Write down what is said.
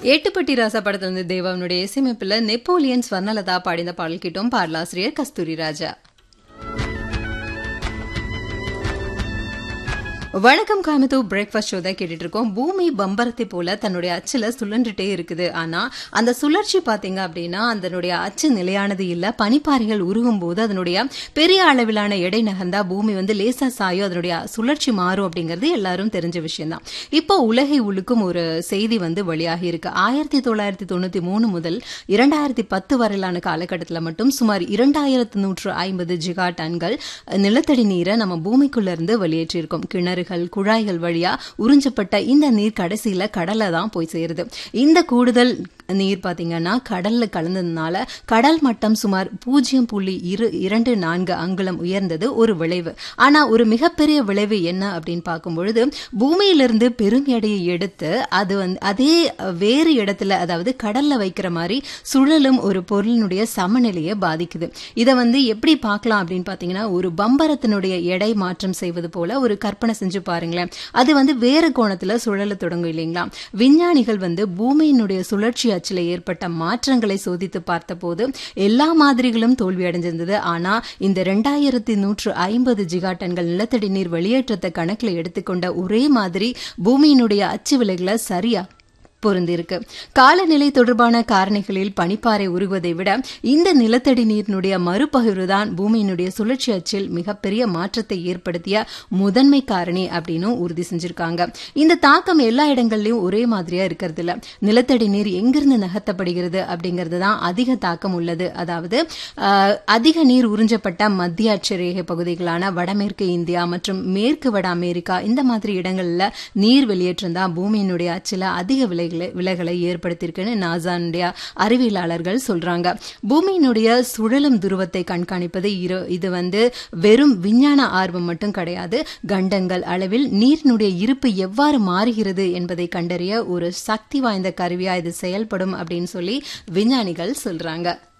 ஏட்டுப்பட்டி ராசா படத்துல இருந்து தேவாவுடைய இசையமைப்புல நெப்போலியன் ஸ்வர்ணலதா பாடின பாடல் கிட்டும் பாடலாசிரியர் கஸ்தூரி ராஜா வணக்கம் கோயம்புத்தூர் பிரேக்ஃபாஸ்ட் ஷோ தான் கேட்டுட்டு இருக்கோம் பூமி பம்பரத்தை போல தன்னுடைய அச்சுல சுழன்றுட்டே இருக்குது ஆனா அந்த சுழற்சி பாத்தீங்க அப்படின்னா அதனுடைய அச்சு நிலையானது இல்ல பனிப்பாறைகள் உருகும் போது அதனுடைய பெரிய அளவிலான எடை நகர்ந்தா பூமி வந்து லேசா சாயும் அதனுடைய சுழற்சி மாறும் அப்படிங்கிறது எல்லாரும் தெரிஞ்ச விஷயம் தான் இப்போ உலகை உழுக்கும் ஒரு செய்தி வந்து வெளியாகி இருக்கு ஆயிரத்தி தொள்ளாயிரத்தி தொண்ணூத்தி மூணு முதல் இரண்டாயிரத்தி பத்து வரையிலான காலகட்டத்தில் மட்டும் சுமார் இரண்டாயிரத்து நூற்று ஐம்பது ஜிகா டன்கள் நிலத்தடி நீரை நம்ம பூமிக்குள்ள இருந்து வெளியேற்றியிருக்கோம் கிணறு கிணறுகள் குழாய்கள் வழியா உறிஞ்சப்பட்ட இந்த நீர் கடைசியில கடல்ல தான் போய் சேருது இந்த கூடுதல் நீர் பாத்தீங்கன்னா கடல்ல கலந்ததுனால கடல் மட்டம் சுமார் பூஜ்ஜியம் புள்ளி இரு இரண்டு நான்கு அங்குலம் உயர்ந்தது ஒரு விளைவு ஆனா ஒரு மிகப்பெரிய விளைவு என்ன அப்படின்னு பார்க்கும் பொழுது பூமியிலிருந்து பெரும் எடையை எடுத்து அது வந்து அதே வேறு இடத்துல அதாவது கடல்ல வைக்கிற மாதிரி சுழலும் ஒரு பொருளினுடைய சமநிலையை பாதிக்குது இதை வந்து எப்படி பார்க்கலாம் அப்படின்னு பாத்தீங்கன்னா ஒரு பம்பரத்தினுடைய எடை மாற்றம் செய்வது போல ஒரு கற்பனை செஞ்சு பாருங்களேன் அது வந்து வேறு கோணத்துல சுழல தொடங்கும் இல்லைங்களா விஞ்ஞானிகள் வந்து பூமியினுடைய சுழற்சி அச்சில் ஏற்பட்ட மாற்றங்களை சோதித்து பார்த்தபோது எல்லா மாதிரிகளும் தோல்வி அடைஞ்சிருந்தது ஆனா இந்த ரெண்டாயிரத்தி நூற்று ஐம்பது ஜிகாட்டன்கள் நிலத்தடி நீர் வெளியேற்றத்தை கணக்கில் எடுத்துக்கொண்ட ஒரே மாதிரி பூமியினுடைய அச்சு விலைகளை சரியா பொருந்திருக்கு காலநிலை தொடர்பான காரணிகளில் பனிப்பாறை உருகுவதை விட இந்த நிலத்தடி நீரினுடைய மறுபகிர்வு தான் பூமியினுடைய சுழற்சி அச்சில் மிகப்பெரிய மாற்றத்தை ஏற்படுத்திய முதன்மை காரணி அப்படின்னு உறுதி செஞ்சிருக்காங்க இந்த தாக்கம் எல்லா இடங்கள்லயும் ஒரே மாதிரியா இருக்கிறது இல்ல நிலத்தடி நீர் எங்கிருந்து நகர்த்தப்படுகிறது அப்படிங்கிறது தான் அதிக தாக்கம் உள்ளது அதாவது அதிக நீர் உறிஞ்சப்பட்ட மத்திய அட்சரேகை பகுதிகளான வடமேற்கு இந்தியா மற்றும் மேற்கு வட அமெரிக்கா இந்த மாதிரி இடங்கள்ல நீர் வெளியேற்றம் தான் பூமியினுடைய அச்சில அதிக விலை விலைகளை ஏற்படுத்தியிருக்குன்னு நாசானுடைய அறிவியலாளர்கள் சொல்றாங்க பூமியினுடைய சுழலும் துருவத்தை கண்காணிப்பது இது வந்து வெறும் விஞ்ஞான ஆர்வம் மட்டும் கிடையாது கண்டங்கள் அளவில் நீரினுடைய இருப்பு எவ்வாறு மாறுகிறது என்பதை கண்டறிய ஒரு சக்தி வாய்ந்த கருவியா இது செயல்படும் அப்படின்னு சொல்லி விஞ்ஞானிகள் சொல்றாங்க